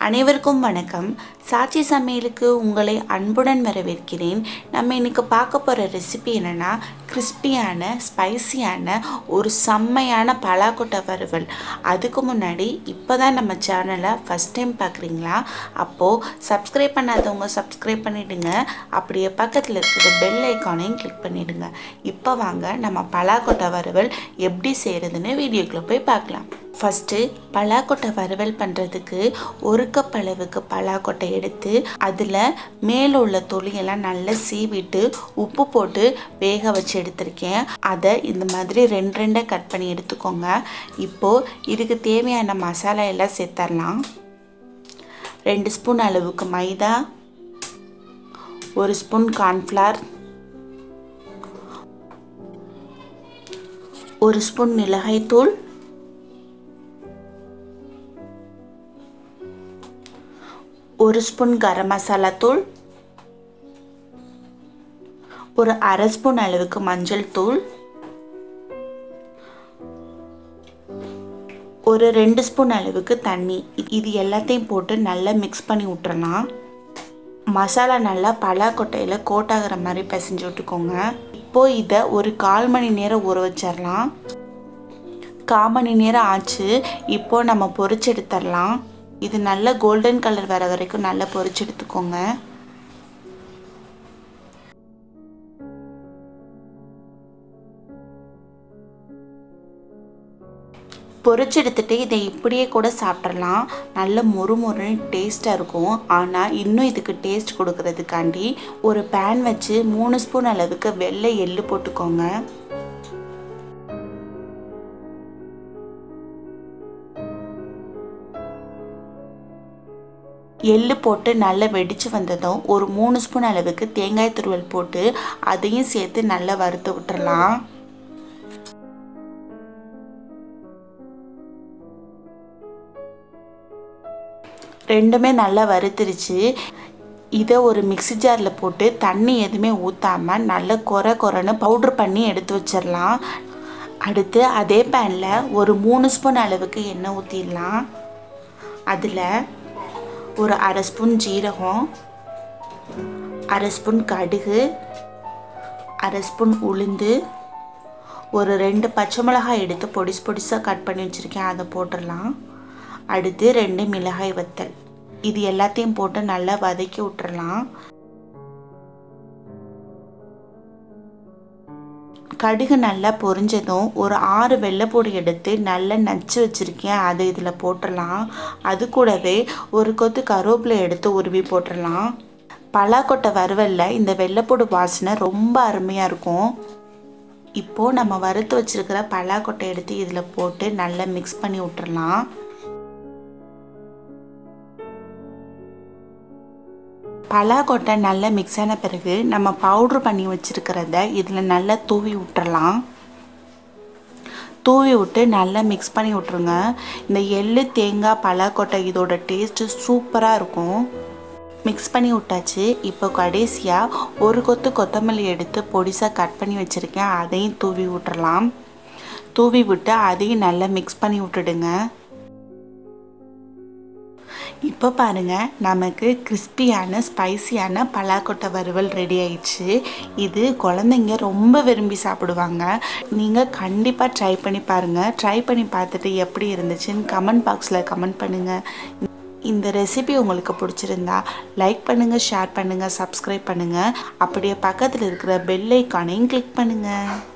அனைவருக்கும் வணக்கம் சாட்சி சமையலுக்கு உங்களை அன்புடன் வரவேற்கிறேன் நம்ம இன்னைக்கு பார்க்க போகிற ரெசிபி என்னென்னா கிறிஸ்பியான ஸ்பைசியான ஒரு செம்மையான பலாக்கொட்டை வறுவல் அதுக்கு முன்னாடி இப்போ தான் நம்ம சேனலை ஃபஸ்ட் டைம் பார்க்குறீங்களா அப்போது சப்ஸ்கிரைப் பண்ணாதவங்க சப்ஸ்கிரைப் பண்ணிவிடுங்க அப்படியே பக்கத்தில் இருக்கிற பெல் ஐக்கானையும் கிளிக் பண்ணிவிடுங்க இப்போ வாங்க நம்ம பலாக்கொட்டை வறுவல் எப்படி செய்கிறதுன்னு வீடியோக்குள்ளே போய் பார்க்கலாம் ஃபஸ்ட்டு பலாக்கொட்டை வறுவல் பண்ணுறதுக்கு ஒரு கப் அளவுக்கு பலாக்கொட்டை எடுத்து அதில் மேலே உள்ள தொலியெல்லாம் நல்லா சீவிட்டு உப்பு போட்டு வேக வச்சு எடுத்திருக்கேன் அதை இந்த மாதிரி ரெண்டு ரெண்டாக கட் பண்ணி எடுத்துக்கோங்க இப்போது இதுக்கு தேவையான மசாலா எல்லாம் சேர்த்துடலாம் ரெண்டு ஸ்பூன் அளவுக்கு மைதா ஒரு ஸ்பூன் கார்ன்ஃப்ளவர் ஒரு ஸ்பூன் மிளகாய்த்தூள் ஒரு ஸ்பூன் கரம் மசாலா தூள் ஒரு அரை ஸ்பூன் அளவுக்கு மஞ்சள் தூள் ஒரு ரெண்டு ஸ்பூன் அளவுக்கு தண்ணி இது எல்லாத்தையும் போட்டு நல்லா மிக்ஸ் பண்ணி விட்டுறலாம் மசாலா நல்லா பலாக்கொட்டையில் கோட்டாகிற மாதிரி பிசைஞ்சு விட்டுக்கோங்க இப்போது இதை ஒரு கால் மணி நேரம் ஊற வச்சிடலாம் கால் மணி நேரம் ஆச்சு இப்போது நம்ம பொரிச்சு எடுத்துடலாம் இது நல்ல கோல்டன் கலர் வர வரைக்கும் நல்லா பொரிச்சு எடுத்துக்கோங்க பொரிச்சு எடுத்துட்டு இதை இப்படியே கூட சாப்பிட்றலாம் நல்ல மொறு மொறுன்னு டேஸ்ட்டாக இருக்கும் ஆனால் இன்னும் இதுக்கு டேஸ்ட் கொடுக்கறதுக்காண்டி ஒரு பேன் வச்சு மூணு ஸ்பூன் அளவுக்கு வெள்ளை எள்ளு போட்டுக்கோங்க எள்ளு போட்டு நல்லா வெடித்து வந்ததும் ஒரு மூணு ஸ்பூன் அளவுக்கு தேங்காய் துருவல் போட்டு அதையும் சேர்த்து நல்லா வறுத்து விட்டுறலாம் ரெண்டுமே நல்லா வறுத்துருச்சு இதை ஒரு மிக்சி ஜாரில் போட்டு தண்ணி எதுவுமே ஊற்றாமல் நல்லா குறை குறைன்னு பவுட்ரு பண்ணி எடுத்து வச்சிடலாம் அடுத்து அதே பேனில் ஒரு மூணு ஸ்பூன் அளவுக்கு எண்ணெய் ஊற்றிடலாம் அதில் ஒரு அரை ஸ்பூன் ஜீரகம் அரை ஸ்பூன் கடுகு அரை ஸ்பூன் உளுந்து ஒரு ரெண்டு பச்சை மிளகாய் எடுத்து பொடிசு பொடிசாக கட் பண்ணி வச்சுருக்கேன் அதை போட்டுடலாம் அடுத்து ரெண்டு மிளகாய் வத்தல் இது எல்லாத்தையும் போட்டு நல்லா வதக்கி விட்டுறலாம் கடுகு நல்லா பொரிஞ்சதும் ஒரு ஆறு வெள்ளைப்பொடி எடுத்து நல்லா நச்சு வச்சுருக்கேன் அதை இதில் போட்டுடலாம் அது கூடவே ஒரு கொத்து கருவேப்பிலை எடுத்து உருவி போட்டுடலாம் பலாக்கொட்டை வறுவலில் இந்த வெள்ளைப்பொடி வாசனை ரொம்ப அருமையாக இருக்கும் இப்போது நம்ம வறுத்து வச்சுருக்கிற பலாக்கொட்டை எடுத்து இதில் போட்டு நல்லா மிக்ஸ் பண்ணி விட்டுறலாம் பலாக்கொட்டை நல்லா மிக்ஸ் ஆன பிறகு நம்ம பவுட்ரு பண்ணி வச்சுருக்கிறத இதில் நல்லா தூவி விட்டுறலாம் தூவி விட்டு நல்லா மிக்ஸ் பண்ணி விட்ருங்க இந்த எள்ளு தேங்காய் பலாக்கொட்டை இதோட டேஸ்ட்டு சூப்பராக இருக்கும் மிக்ஸ் பண்ணி விட்டாச்சு இப்போ கடைசியாக ஒரு கொத்து கொத்தமல்லி எடுத்து பொடிசாக கட் பண்ணி வச்சுருக்கேன் அதையும் தூவி விட்டுறலாம் தூவி விட்டு அதையும் நல்லா மிக்ஸ் பண்ணி விட்டுடுங்க இப்போ பாருங்கள் நமக்கு கிறிஸ்பியான ஸ்பைசியான பலாக்கொட்டை வறுவல் ரெடி ஆயிடுச்சு இது குழந்தைங்க ரொம்ப விரும்பி சாப்பிடுவாங்க நீங்கள் கண்டிப்பாக ட்ரை பண்ணி பாருங்கள் ட்ரை பண்ணி பார்த்துட்டு எப்படி இருந்துச்சுன்னு கமெண்ட் பாக்ஸில் கமெண்ட் பண்ணுங்கள் இந்த ரெசிபி உங்களுக்கு பிடிச்சிருந்தா லைக் பண்ணுங்கள் ஷேர் பண்ணுங்கள் சப்ஸ்கிரைப் பண்ணுங்கள் அப்படியே பக்கத்தில் இருக்கிற பெல் ஐக்கானையும் கிளிக் பண்ணுங்கள்